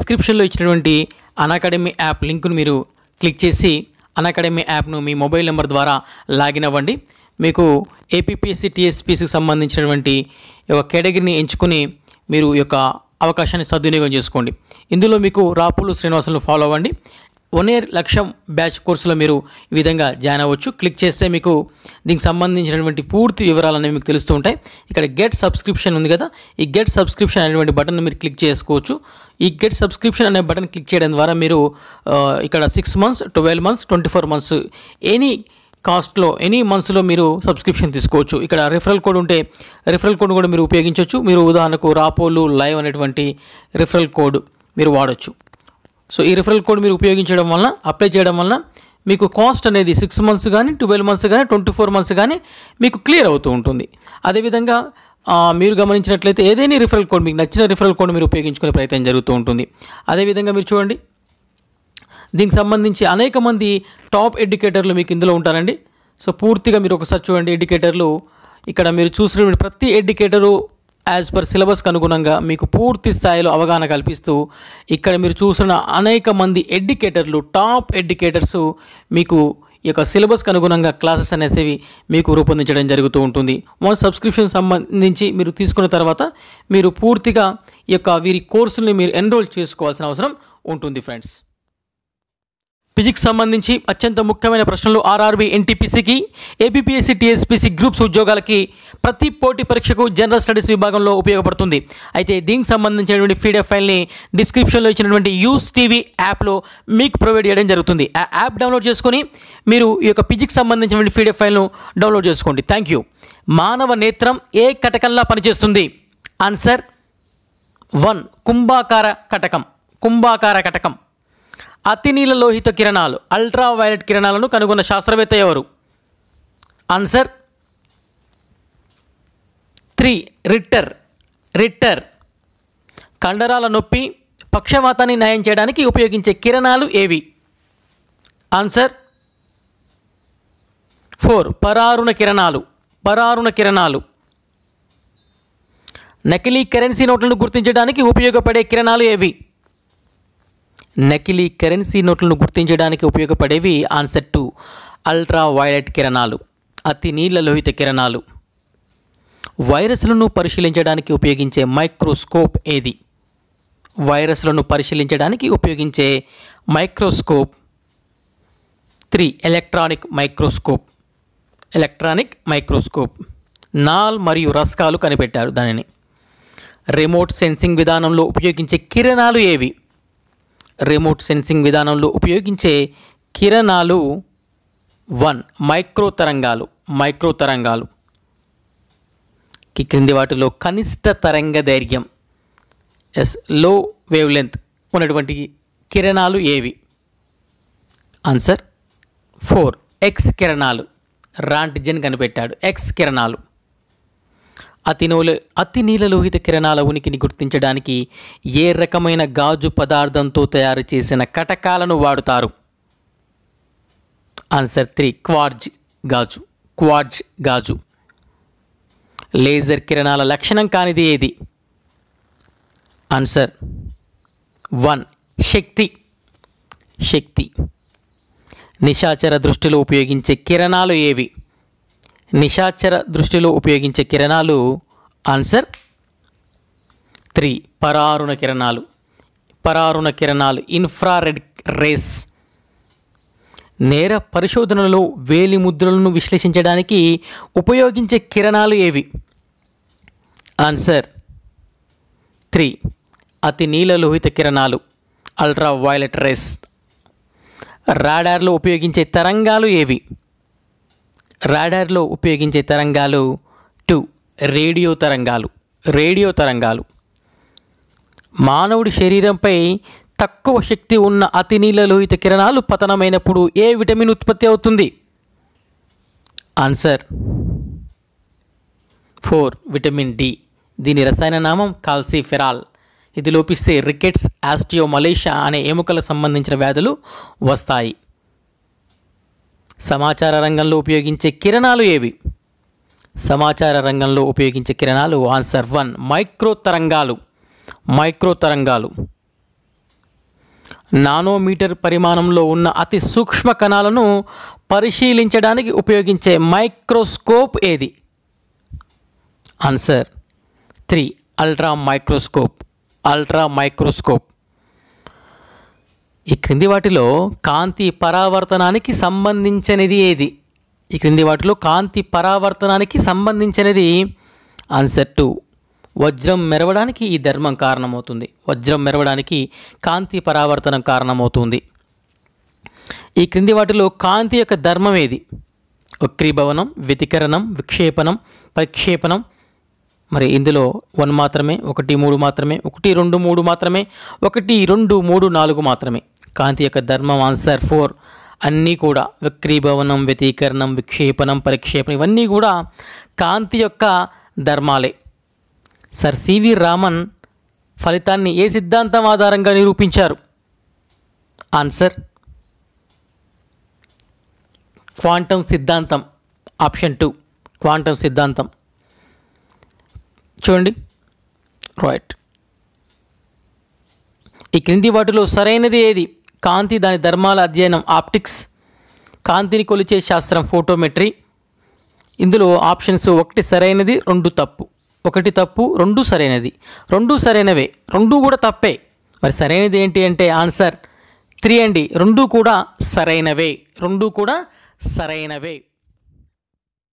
డిస్క్రిప్షన్లో ఇచ్చినటువంటి academy app లింక్ను మీరు క్లిక్ చేసి అకాడమీ యాప్ను మీ మొబైల్ నెంబర్ ద్వారా లాగిన్ అవ్వండి మీకు ఏపీపీఎస్సీ టీఎస్పీసీకి సంబంధించినటువంటి ఈ యొక్క కేటగిరీని ఎంచుకుని మీరు ఈ యొక్క అవకాశాన్ని సద్వినియోగం చేసుకోండి ఇందులో మీకు రాపులు శ్రీనివాసులను ఫాలో అవ్వండి వన్ ఇయర్ లక్ష్యం బ్యాచ్ కోర్సులో మీరు ఈ విధంగా జాయిన్ అవ్వచ్చు క్లిక్ చేస్తే మీకు దీనికి సంబంధించినటువంటి పూర్తి వివరాలు అనేవి మీకు తెలుస్తూ ఉంటాయి ఇక్కడ గెట్ సబ్స్క్రిప్షన్ ఉంది కదా ఈ గెట్ సబ్స్క్రిప్షన్ అనేటువంటి బటన్ మీరు క్లిక్ చేసుకోవచ్చు ఈ గెట్ సబ్స్క్రిప్షన్ అనే బటన్ క్లిక్ చేయడం ద్వారా మీరు ఆ, ఇక్కడ six months twelve months twenty four months any కాస్ట్లో ఎనీ మంత్స్లో మీరు సబ్స్క్రిప్షన్ తీసుకోవచ్చు ఇక్కడ రిఫరల్ కోడ్ ఉంటే రిఫరల్ కోడ్ కూడా మీరు ఉపయోగించవచ్చు మీరు ఉదాహరణకు రాపోలు లైవ్ అనేటువంటి రిఫరల్ కోడ్ మీరు వాడచ్చు సో ఈ రిఫరల్ కోడ్ మీరు ఉపయోగించడం వలన అప్లై చేయడం వలన మీకు కాస్ట్ అనేది సిక్స్ మంత్స్ కానీ ట్వెల్వ్ మంత్స్ కానీ ట్వంటీ ఫోర్ మంత్స్ కానీ మీకు క్లియర్ అవుతూ ఉంటుంది అదేవిధంగా ఆ, మీరు గమనించినట్లయితే ఏదైనా రిఫరల్ కోడ్ మీకు నచ్చిన రిఫరల్ కోడ్ మీరు ఉపయోగించుకునే ప్రయత్నం జరుగుతూ ఉంటుంది అదేవిధంగా మీరు చూడండి దీనికి సంబంధించి అనేక మంది టాప్ ఎడ్యుకేటర్లు మీకు ఇందులో ఉంటారండి సో పూర్తిగా మీరు ఒకసారి చూడండి ఎడ్యుకేటర్లు ఇక్కడ మీరు చూసిన ప్రతి ఎడ్యుకేటరు యాజ్ పర్ సిలబస్కి అనుగుణంగా మీకు పూర్తి స్థాయిలో అవగాహన కల్పిస్తూ ఇక్కడ మీరు చూసిన అనేక మంది ఎడ్యుకేటర్లు టాప్ ఎడ్యుకేటర్స్ మీకు ఈ యొక్క సిలబస్కి అనుగుణంగా క్లాసెస్ అనేవి మీకు రూపొందించడం జరుగుతూ ఉంటుంది వన్ సబ్స్క్రిప్షన్ సంబంధించి మీరు తీసుకున్న తర్వాత మీరు పూర్తిగా ఈ యొక్క వీరి కోర్సుల్ని మీరు ఎన్రోల్ చేసుకోవాల్సిన అవసరం ఉంటుంది ఫ్రెండ్స్ ఫిజిక్స్ సంబంధించి అత్యంత ముఖ్యమైన ప్రశ్నలు ఆర్ఆర్బీ ఎన్టీపీసీకి ఏబిపిఎస్సి టీఎస్పీసీ గ్రూప్స్ ఉద్యోగాలకి ప్రతి పోటీ పరీక్షకు జనరల్ స్టడీస్ విభాగంలో ఉపయోగపడుతుంది అయితే దీనికి సంబంధించినటువంటి పీడిఎఫ్ ఫైల్ని డిస్క్రిప్షన్లో ఇచ్చినటువంటి యూస్ టీవీ యాప్లో మీకు ప్రొవైడ్ చేయడం జరుగుతుంది ఆ యాప్ డౌన్లోడ్ చేసుకొని మీరు ఈ యొక్క ఫిజిక్స్ సంబంధించినటువంటి పీడిఎఫ్ ఫైల్ను డౌన్లోడ్ చేసుకోండి థ్యాంక్ యూ మానవ నేత్రం ఏ కటకంలా పనిచేస్తుంది ఆన్సర్ వన్ కుంభాకార కటకం కుంభాకార కటకం అతినీల లోహిత కిరణాలు అల్ట్రా వైలెట్ కిరణాలను కనుగొన్న శాస్త్రవేత్త ఎవరు ఆన్సర్ త్రీ రిట్టర్ రిట్టర్ కండరాల నొప్పి పక్షవాతాన్ని నయం చేయడానికి ఉపయోగించే కిరణాలు ఏవి ఆన్సర్ ఫోర్ పరారుణ కిరణాలు పరారుణ కిరణాలు నకిలీ కరెన్సీ నోట్లను గుర్తించడానికి ఉపయోగపడే కిరణాలు ఏవి నకిలీ కరెన్సీ నోట్లను గుర్తించడానికి ఉపయోగపడేవి ఆన్సర్ టు అల్ట్రా వైలెట్ కిరణాలు అతి నీళ్ళ లోహిత కిరణాలు వైరస్లను పరిశీలించడానికి ఉపయోగించే మైక్రోస్కోప్ ఏది వైరస్లను పరిశీలించడానికి ఉపయోగించే microscope three electronic microscope electronic microscope నాల్ మరియు రస్కాలు కనిపెట్టారు దానిని రిమోట్ సెన్సింగ్ విధానంలో ఉపయోగించే కిరణాలు ఏవి రిమోట్ సెన్సింగ్ విధానంలో ఉపయోగించే కిరణాలు వన్ మైక్రో తరంగాలు మైక్రో తరంగాలు కి క్రింది వాటిలో కనిష్ట తరంగ దైర్ఘ్యం ఎస్ లో వేవ్ లెంత్ ఉన్నటువంటి కిరణాలు ఏవి ఆన్సర్ ఫోర్ ఎక్స్ కిరణాలు రాంటిజన్ కనిపెట్టాడు ఎక్స్ కిరణాలు అతి నూల అతి నీలలోహిత కిరణాల ఉనికిని గుర్తించడానికి ఏ రకమైన గాజు పదార్థంతో తయారు చేసిన కటకాలను వాడుతారు ఆన్సర్ త్రీ క్వార్జ్ గాజు క్వార్జ్ గాజు లేజర్ కిరణాల లక్షణం కానిది ఏది ఆన్సర్ వన్ శక్తి శక్తి నిశాచర దృష్టిలో ఉపయోగించే కిరణాలు ఏవి నిశాచర దృష్టిలో ఉపయోగించే కిరణాలు ఆన్సర్ త్రీ పరారుణ కిరణాలు పరారుణ కిరణాలు ఇన్ఫ్రారెడ్ రేస్ నేర పరిశోధనలో వేలి ముద్రలను విశ్లేషించడానికి ఉపయోగించే కిరణాలు ఏవి ఆన్సర్ త్రీ అతి నీలలోహిత కిరణాలు అల్ట్రా వైలెట్ రేస్ రాడార్లో ఉపయోగించే తరంగాలు ఏవి రాడార్లో ఉపయోగించే తరంగాలు టూ రేడియో తరంగాలు రేడియో తరంగాలు మానవుడి శరీరంపై తక్కువ శక్తి ఉన్న అతి నీలలోహిత కిరణాలు పతనమైనప్పుడు ఏ విటమిన్ ఉత్పత్తి అవుతుంది ఆన్సర్ ఫోర్ విటమిన్ డి దీని రసాయన నామం కాల్సిఫెరాల్ ఇది లోపిస్తే రికెట్స్ ఆస్టియో మలేషియా అనే ఎముకలకు సంబంధించిన వ్యాధులు వస్తాయి సమాచార రంగంలో ఉపయోగించే కిరణాలు ఏవి సమాచార రంగంలో ఉపయోగించే కిరణాలు ఆన్సర్ వన్ మైక్రో తరంగాలు మైక్రో తరంగాలు నానోమీటర్ పరిమాణంలో ఉన్న అతి సూక్ష్మ కణాలను పరిశీలించడానికి ఉపయోగించే మైక్రోస్కోప్ ఏది answer three ultra microscope ultra microscope ఈ క్రింది వాటిలో కాంతి పరావర్తనానికి సంబంధించినది ఏది ఈ క్రింది వాటిలో కాంతి పరావర్తనానికి సంబంధించినది ఆన్సర్ టూ వజ్రం మెరవడానికి ఈ ధర్మం కారణమవుతుంది వజ్రం మెరవడానికి కాంతి పరావర్తనం కారణమవుతుంది ఈ క్రింది వాటిలో కాంతి యొక్క ధర్మం ఏది వక్రీభవనం వ్యతికరణం విక్షేపణం పరిక్షేపణం మరి ఇందులో వన్ మాత్రమే ఒకటి మూడు మాత్రమే ఒకటి రెండు మూడు మాత్రమే ఒకటి రెండు మూడు నాలుగు మాత్రమే కాంతి యొక్క ధర్మం ఆన్సర్ ఫోర్ అన్నీ కూడా వక్రీభవనం వ్యతీకరణం విక్షేపణం పరిక్షేపణం ఇవన్నీ కూడా కాంతి యొక్క ధర్మాలే సర్ సివి రామన్ ఫలితాన్ని ఏ సిద్ధాంతం ఆధారంగా నిరూపించారు ఆన్సర్ క్వాంటం సిద్ధాంతం ఆప్షన్ టూ క్వాంటం సిద్ధాంతం చూడండి రైట్ ఈ క్రింది వాటిలో సరైనది ఏది కాంతి దాని ధర్మాల అధ్యయనం ఆప్టిక్స్ కాంతిని కొలిచే శాస్త్రం ఫోటోమెట్రీ ఇందులో ఆప్షన్స్ ఒకటి సరైనది రెండు తప్పు ఒకటి తప్పు రెండు సరైనది రెండు సరైనవే రెండు కూడా తప్పే మరి సరైనది ఏంటి అంటే ఆన్సర్ త్రీ అండి రెండు కూడా సరైనవే రెండు కూడా సరైనవే